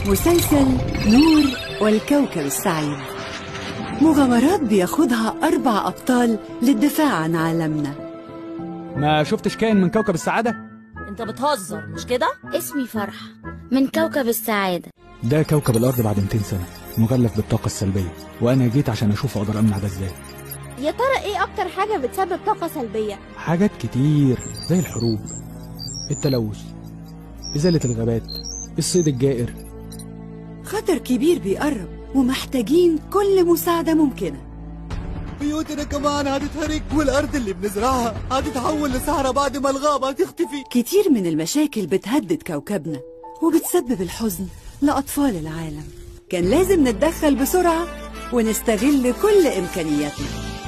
مسلسل نور والكوكب السعيد مغامرات بياخدها أربع أبطال للدفاع عن عالمنا ما شفتش كائن من كوكب السعادة؟ انت بتهزر مش كده اسمي فرحة من كوكب السعادة ده كوكب الأرض بعد 200 سنة مغلف بالطاقة السلبية وأنا جيت عشان أشوف أقدر أمنع ده إزاي يا ترى ايه اكتر حاجة بتسبب طاقة سلبية؟ حاجات كتير زي الحروب التلوث إزالة الغابات الصيد الجائر خطر كبير بيقرب ومحتاجين كل مساعدة ممكنة بيوتنا كمان هتتهرق والأرض اللي بنزرعها هتتحول لصحراء بعد ما الغابة هتختفي كتير من المشاكل بتهدد كوكبنا وبتسبب الحزن لأطفال العالم كان لازم نتدخل بسرعة ونستغل كل إمكانياتنا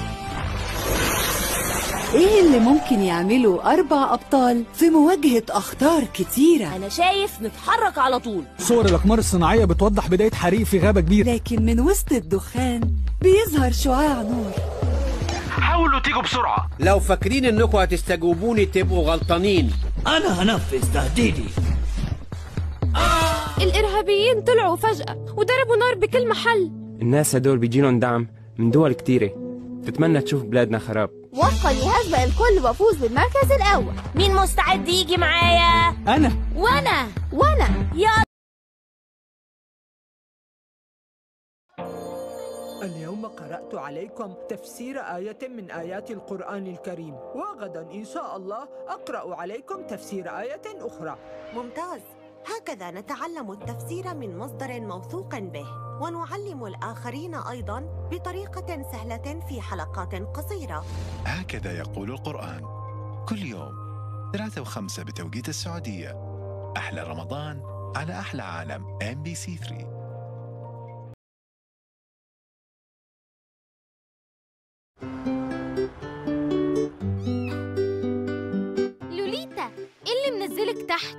إيه اللي ممكن يعمله أربع أبطال في مواجهة أخطار كتيرة انا شايف نتحرك على طول صور الأقمار الصناعية بتوضح بداية حريق في غابة كبيرة لكن من وسط الدخان بيظهر شعاع نور حاولوا تيجوا بسرعة لو فاكرين انكم هتستجوبوني تبقوا غلطانين أنا هنفذ تهديدي الارهابيين طلعوا فجأة وضربوا نار بكل محل الناس هدول بيجيلهم دعم من دول كتيرة تتمنى تشوف بلادنا خراب وفقا يهزبق الكل وافوز بالمركز الاول مين مستعد يجي معايا أنا وانا وانا يلا اليوم قرأت عليكم تفسير آية من آيات القرآن الكريم وغدا إن شاء الله أقرأ عليكم تفسير آية أخرى ممتاز هكذا نتعلم التفسير من مصدر موثوق به ونعلم الآخرين أيضا بطريقة سهلة في حلقات قصيرة هكذا يقول القرآن كل يوم ثلاثة وخمسة بتوقيت السعودية أحلى رمضان على أحلى عالم ام بي سي 3 لوليتا ايه اللي منزلك تحت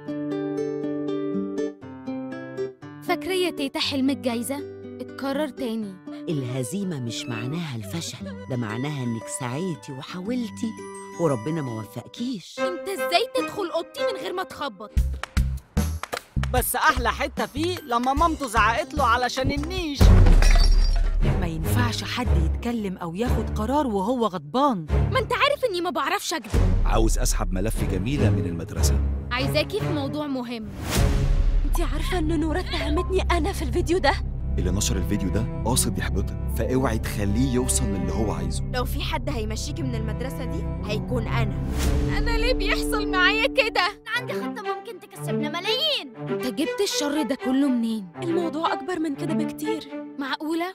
فاكرة يا تيتا حلم الجايزة اتكرر تاني الهزيمة مش معناها الفشل ده معناها انك سعيتي وحاولتي وربنا ما وفقكيش انت ازاي تدخل اوضتي من غير ما تخبط بس احلى حته فيه لما مامته زعقت له علشان النيش ما ينفعش حد يتكلم أو ياخد قرار وهو غضبان ما انت عارف اني ما بعرفش اكذب عاوز أسحب ملف جميلة من المدرسة عايزاكي في موضوع مهم انت عارفة ان نورة اتهمتني انا في الفيديو ده اللي نشر الفيديو ده قاصد يحبطك فاوعي تخليه يوصل للي هو عايزه لو في حد هيمشيكي من المدرسة دي هيكون انا انا ليه بيحصل معايا كده عندي خطة ممكن تكسبنا ملايين انت جبت الشر ده كله منين الموضوع اكبر من كده بكتير معقولة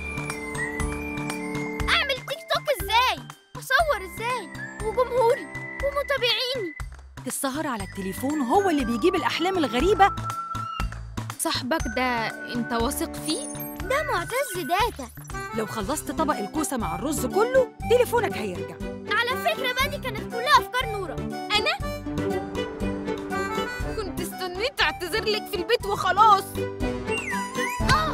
اعمل تيك توك ازاي اصور ازاي وجمهوري ومتابعيني السهر على التليفون هو اللي بيجيب الأحلام الغريبة صاحبك ده انت واثق فيه ده معتز داتا لو خلصت طبق الكوسة مع الرز كله تليفونك هيرجع على فكرة بقى دي كانت كلها أفكار نورة أنا كنت استنيت أعتذر لك في البيت وخلاص آه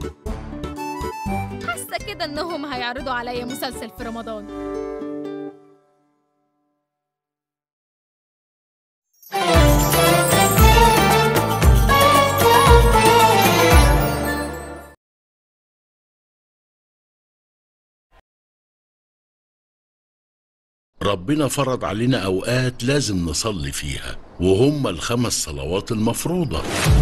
حاسة كده إنهم هيعرضوا عليا مسلسل في رمضان ربنا فرض علينا أوقات لازم نصلي فيها وهم الخمس صلوات المفروضة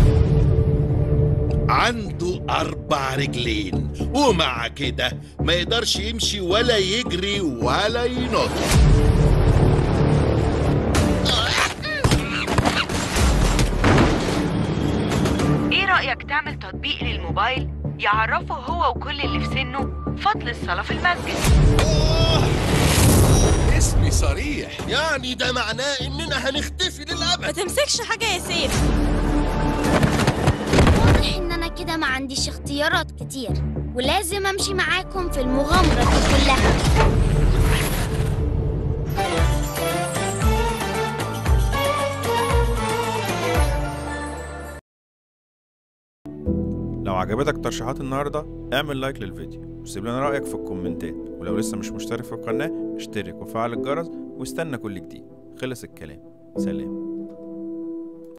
عنده أربع رجلين ومع كده ما يقدرش يمشي ولا يجري ولا ينط ايه رأيك تعمل تطبيق للموبايل يعرفه هو وكل اللي في سنه فضل الصلاة في المسجد اسمي صريح يعني ده معناه إننا هنختفي للأبد ما تمسكش حاجة يا سيف واضح إن أنا كده ما عنديش اختيارات كتير ولازم أمشي معاكم في المغامرة دي كلها لو عجبتك ترشيحات النهارده اعمل لايك للفيديو وسيب لنا رأيك في الكومنتات ولو لسه مش مشترك في القناة اشترك وفعل الجرس واستنى كل جديد خلص الكلام سلام